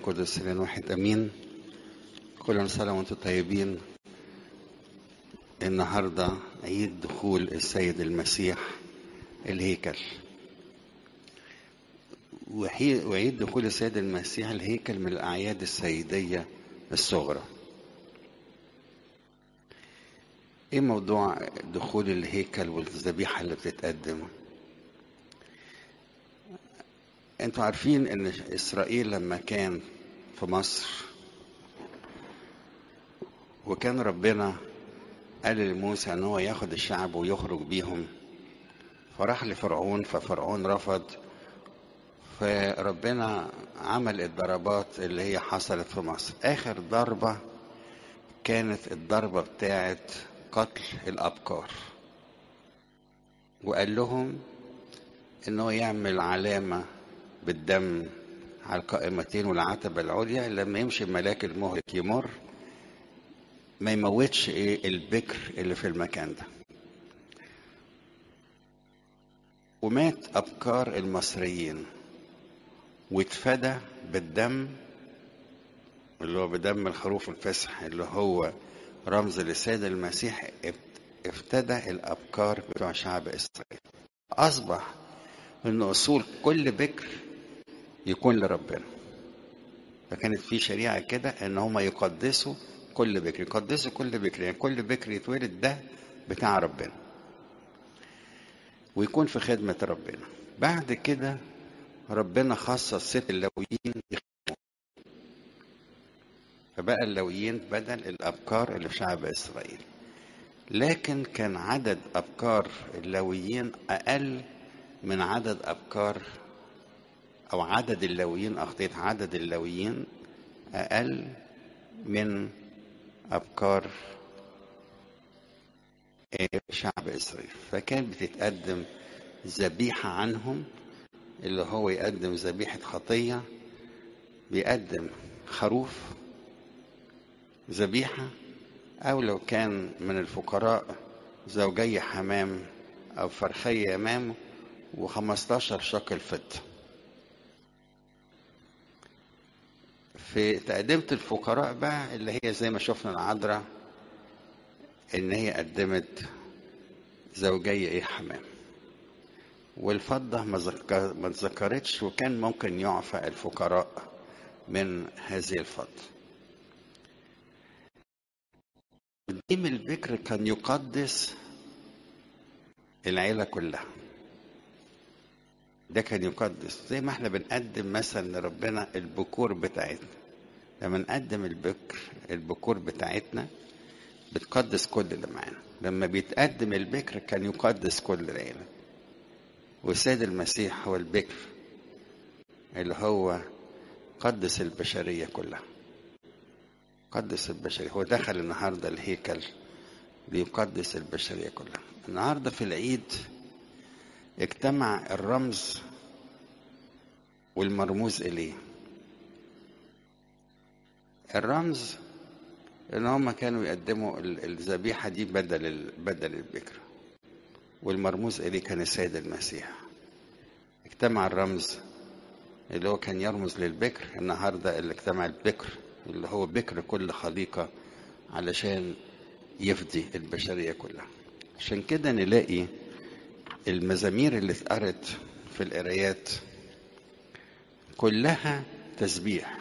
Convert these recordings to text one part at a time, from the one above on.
القدس الان واحد امين كل سنه وانتم طيبين النهارده عيد دخول السيد المسيح الهيكل وحي- وعيد دخول السيد المسيح الهيكل من الاعياد السيديه الصغرى ايه موضوع دخول الهيكل والذبيحه اللي بتتقدم انتوا عارفين ان اسرائيل لما كان في مصر وكان ربنا قال لموسى ان هو ياخد الشعب ويخرج بيهم فراح لفرعون ففرعون رفض فربنا عمل الضربات اللي هي حصلت في مصر اخر ضربة كانت الضربة بتاعت قتل الابكار وقال لهم انه يعمل علامة بالدم على القائمتين والعتبة العليا لما يمشي ملاك المهلك يمر ما يموتش ايه البكر اللي في المكان ده ومات ابكار المصريين واتفدى بالدم اللي هو بدم الخروف الفسح اللي هو رمز للسيد المسيح اب- افتدى الابكار بتوع شعب اسرائيل اصبح ان اصول كل بكر يكون لربنا فكانت في شريعه كده ان هم يقدسوا كل بكر يقدسوا كل بكر يعني كل بكر يتولد ده بتاع ربنا ويكون في خدمه ربنا بعد كده ربنا خصص ست اللويين فبقى اللويين بدل الابكار اللي في شعب اسرائيل لكن كان عدد ابكار اللويين اقل من عدد ابكار او عدد اللويين اخطيت عدد اللويين اقل من ابكار آه، شعب اسرائيل فكان بتتقدم ذبيحه عنهم اللي هو يقدم ذبيحه خطيه بيقدم خروف ذبيحه او لو كان من الفقراء زوجي حمام او فرخي يمام و15 شكل فضه في تقدمة الفقراء بقى اللي هي زي ما شفنا العذراء ان هي قدمت زوجي ايه حمام والفضة ما ذكر- ما اتذكرتش وكان ممكن يعفى الفقراء من هذه الفضة تقديم البكر كان يقدس العيلة كلها ده كان يقدس زي ما احنا بنقدم مثلا لربنا البكور بتاعتنا لما نقدم البكر البكور بتاعتنا بتقدس كل اللي معانا لما بيتقدم البكر كان يقدس كل العيلة والسيد المسيح هو البكر اللي هو قدس البشرية كلها قدس البشرية هو دخل النهاردة الهيكل ليقدس البشرية كلها النهاردة في العيد اجتمع الرمز والمرموز إليه الرمز ان هم كانوا يقدموا ال- الذبيحه دي بدل ال- بدل البكر والمرموز اليه كان السيد المسيح اجتمع الرمز اللي هو كان يرمز للبكر النهارده اللي اجتمع البكر اللي هو بكر كل خليقه علشان يفدي البشريه كلها عشان كده نلاقي المزامير اللي اتقرت في القرايات كلها تسبيح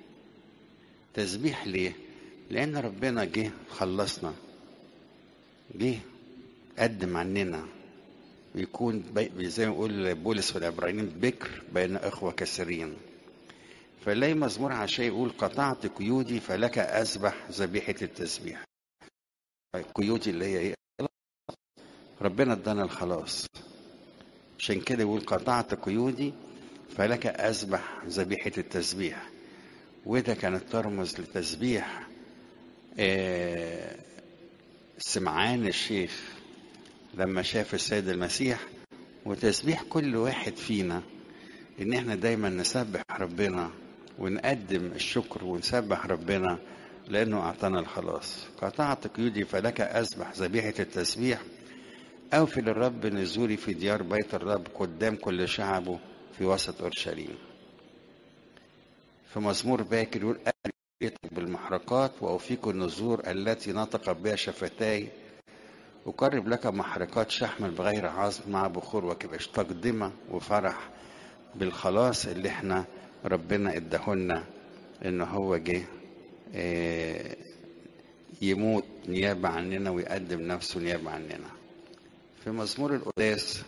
تسبيح ليه لان ربنا جه خلصنا جه قدم عننا ويكون بي- زي ما يقول بولس في العبرانيين بكر بين اخوه كثيرين فلاقي مزمور عشان يقول قطعت قيودي فلك اذبح ذبيحه التسبيح قيودي اللي هي ايه ربنا ادانا الخلاص عشان كده يقول قطعت قيودي فلك اذبح ذبيحه التسبيح وده كانت ترمز لتسبيح آه، سمعان الشيخ لما شاف السيد المسيح وتسبيح كل واحد فينا ان احنا دايما نسبح ربنا ونقدم الشكر ونسبح ربنا لانه اعطانا الخلاص قطعت قيودي فلك اذبح ذبيحه التسبيح اوفي للرب نزولي في ديار بيت الرب قدام كل شعبه في وسط اورشليم في مزمور باكر يقول أريتك بالمحرقات وأوفيك النذور التي نطق بها شفتاي أقرب لك محرقات شحم بغير عظم مع بخور وكبش تقدمة وفرح بالخلاص اللي احنا ربنا اداهولنا ان هو جه اه يموت نيابة عننا ويقدم نفسه نيابة عننا في مزمور القداس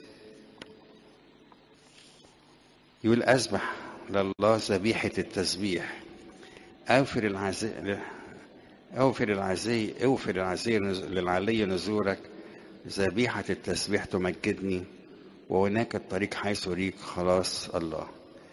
يقول أسبح لله ذبيحة التسبيح أوفر العزي أوفر العزي أوفر العزي للعلي نزورك ذبيحة التسبيح تمجدني وهناك الطريق حيث يريك خلاص الله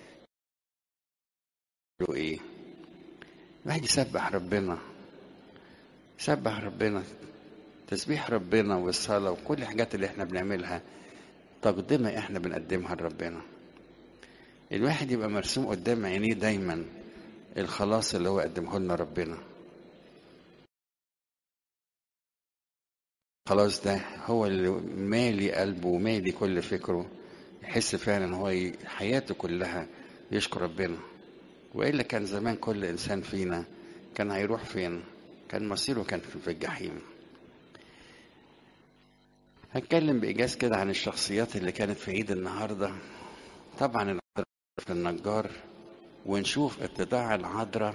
ايه الواحد يسبح ربنا سبح ربنا تسبيح ربنا والصلاة وكل الحاجات اللي احنا بنعملها تقدمة احنا بنقدمها لربنا الواحد يبقى مرسوم قدام عينيه دايما الخلاص اللي هو قدمه لنا ربنا خلاص ده هو اللي مالي قلبه ومالي كل فكره يحس فعلا ان هو حياته كلها يشكر ربنا والا كان زمان كل انسان فينا كان هيروح فين كان مصيره كان في الجحيم هتكلم بإيجاز كده عن الشخصيات اللي كانت في عيد النهاردة طبعا النجار ونشوف اتضاع العذراء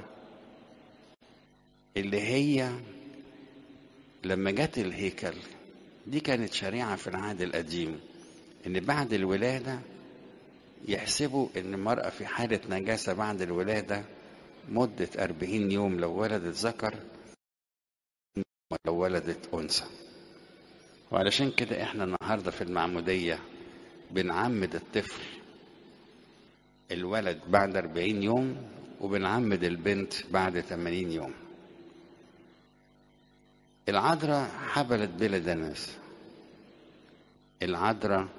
اللي هي لما جت الهيكل دي كانت شريعة في العهد القديم إن بعد الولادة يحسبوا إن المرأة في حالة نجاسة بعد الولادة مدة أربعين يوم لو ولدت ذكر ولو ولدت أنثى وعلشان كده إحنا النهاردة في المعمودية بنعمد الطفل الولد بعد أربعين يوم وبنعمد البنت بعد ثمانين يوم العذراء حبلت بلا دنس العذراء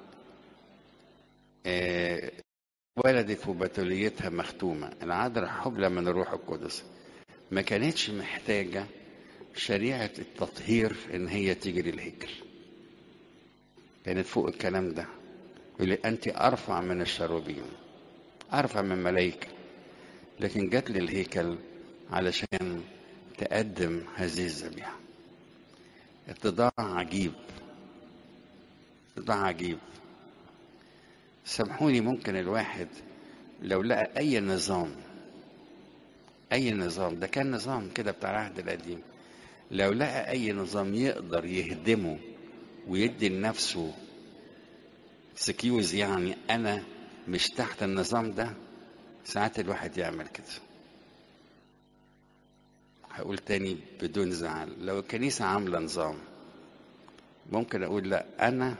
آه ولدت وبتوليتها مختومة العذراء حبلى من الروح القدس ما كانتش محتاجة شريعة التطهير إن هي تيجي للهيكل كانت فوق الكلام ده يقول لي أنت أرفع من الشروبين أرفع من ملائكة لكن جت للهيكل علشان تقدم هذه الذبيحة اتضاع عجيب اتضاع عجيب سامحوني ممكن الواحد لو لقى أي نظام أي نظام ده كان نظام كده بتاع العهد القديم لو لقى أي نظام يقدر يهدمه ويدي لنفسه سكيوز يعني أنا مش تحت النظام ده ساعات الواحد يعمل كده هقول تاني بدون زعل لو الكنيسة عاملة نظام ممكن أقول لا أنا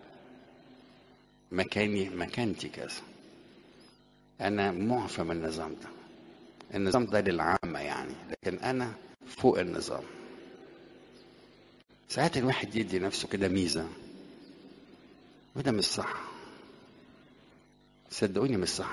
مكاني مكانتي كذا أنا معفى من النظام ده النظام ده للعامة يعني لكن أنا فوق النظام ساعات الواحد يدي نفسه كده ميزة وده مش صح صدقوني مش صح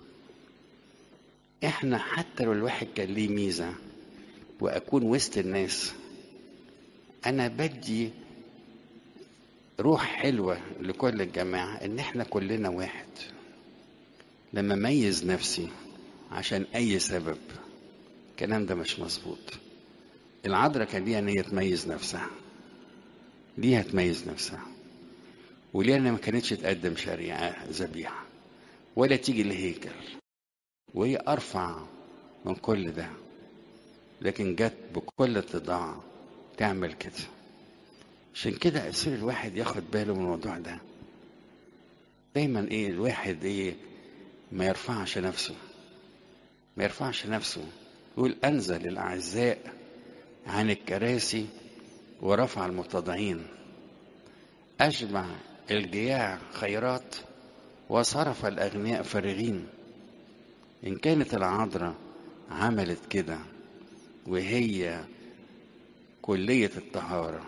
احنا حتى لو الواحد كان ليه ميزة وأكون وسط الناس أنا بدي روح حلوة لكل الجماعة إن إحنا كلنا واحد لما ميز نفسي عشان أي سبب الكلام ده مش مظبوط العذراء كان ليها إن هي تميز نفسها ليها تميز نفسها وليها إن ما كانتش تقدم شريعة ذبيحة ولا تيجي الهيكل وهي أرفع من كل ده لكن جت بكل اتضاع تعمل كده عشان كده يصير الواحد ياخد باله من الموضوع ده دايما ايه الواحد ايه ما يرفعش نفسه ما يرفعش نفسه يقول انزل الاعزاء عن الكراسي ورفع المتضعين اشبع الجياع خيرات وصرف الاغنياء فارغين ان كانت العذراء عملت كده وهي كلية الطهارة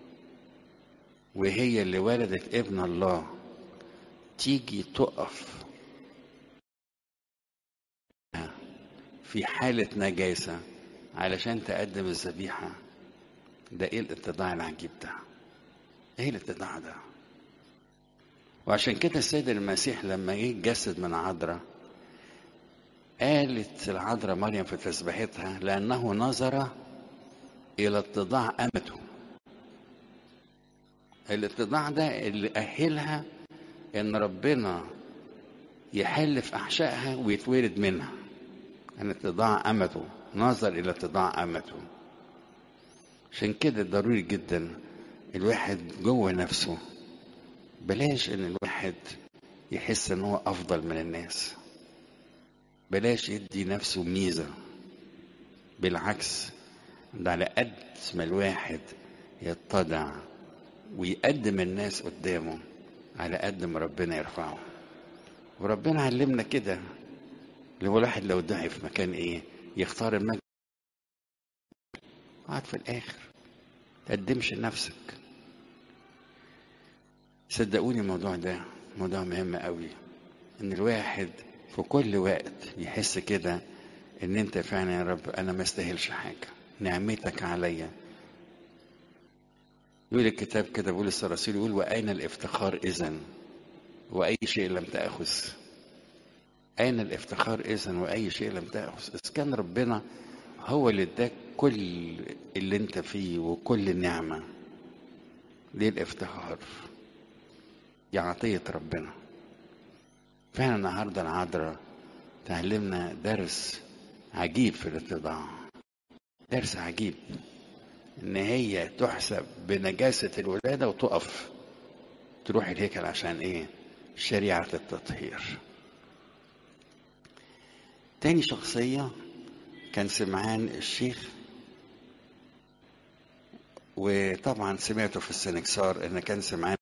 وهي اللي ولدت ابن الله تيجي تقف في حالة نجاسة علشان تقدم الذبيحة ده ايه الاتضاع العجيب ده ايه الاتضاع ده وعشان كده السيد المسيح لما جه جسد من عذراء قالت العذراء مريم في تسبيحتها لأنه نظر إلى اتضاع أمته الاتضاع ده اللي أهلها إن ربنا يحل في أحشائها ويتولد منها أن اتضاع أمته نظر إلى اتضاع أمته عشان كده ضروري جدا الواحد جوه نفسه بلاش ان الواحد يحس ان هو افضل من الناس بلاش يدي نفسه ميزة بالعكس ده على قد ما الواحد يتضع ويقدم الناس قدامه على قد ما ربنا يرفعه وربنا علمنا كده اللي هو الواحد لو دعي في مكان ايه يختار المجد قعد في الاخر تقدمش نفسك صدقوني الموضوع ده موضوع مهم قوي ان الواحد في كل وقت يحس كده ان انت فعلا يا رب انا ما استاهلش حاجه نعمتك عليا يقول الكتاب كده بولس الرسول يقول واين الافتخار اذا واي شيء لم تاخذ اين الافتخار اذا واي شيء لم تاخذ اذا كان ربنا هو اللي اداك كل اللي انت فيه وكل النعمه ليه الافتخار دي عطيه ربنا فعلا النهارده العذراء تعلمنا درس عجيب في الاتضاع درس عجيب ان هي تحسب بنجاسة الولادة وتقف تروح الهيكل عشان ايه شريعة التطهير تاني شخصية كان سمعان الشيخ وطبعا سمعته في السنكسار ان كان سمعان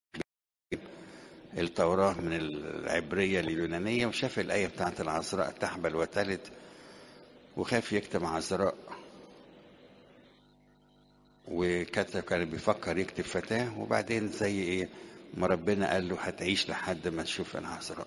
التوراة من العبرية لليونانية وشاف الآية بتاعت العذراء تحبل وتلد وخاف يكتب عذراء وكتب كان بيفكر يكتب فتاة وبعدين زي ايه ما ربنا قال له هتعيش لحد ما تشوف العذراء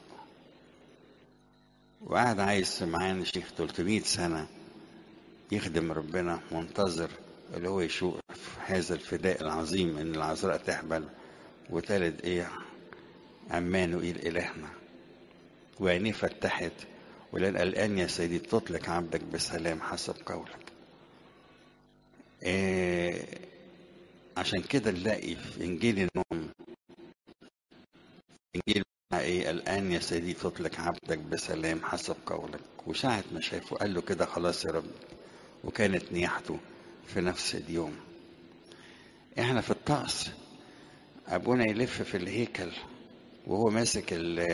وقعد عايز سمعان الشيخ 300 سنة يخدم ربنا منتظر اللي هو يشوف هذا الفداء العظيم ان العذراء تحبل وتلد ايه عمانوئيل إلهنا وعينيه فتحت ولان الآن يا سيدي تطلق عبدك بسلام حسب قولك إيه عشان كده نلاقي في إنجيل النوم إنجيل إيه الآن يا سيدي تطلق عبدك بسلام حسب قولك وساعة ما شافه قال له كده خلاص يا رب وكانت نياحته في نفس اليوم احنا في الطقس ابونا يلف في الهيكل وهو ماسك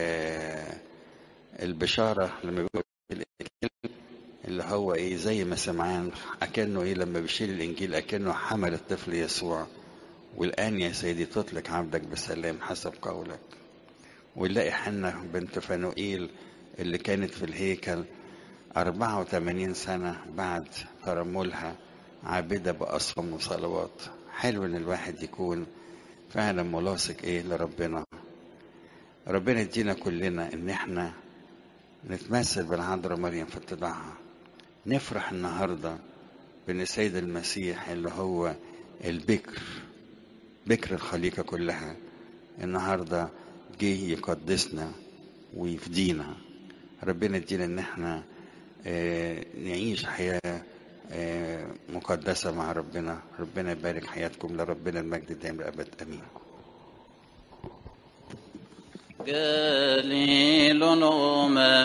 البشارة لما بيقول اللي هو ايه زي ما سمعان اكنه ايه لما بيشيل الانجيل اكنه حمل الطفل يسوع والان يا سيدي تطلق عبدك بسلام حسب قولك ونلاقي حنة بنت فانوئيل اللي كانت في الهيكل 84 سنة بعد ترملها عابدة بأصوم وصلوات حلو ان الواحد يكون فعلا ملاصق ايه لربنا ربنا يدينا كلنا ان احنا نتمثل بالعذراء مريم في اتباعها نفرح النهارده بان السيد المسيح اللي هو البكر بكر الخليقة كلها النهارده جه يقدسنا ويفدينا ربنا يدينا ان احنا اه نعيش حياة اه مقدسة مع ربنا ربنا يبارك حياتكم لربنا المجد دائم الأبد أمين قليل أمم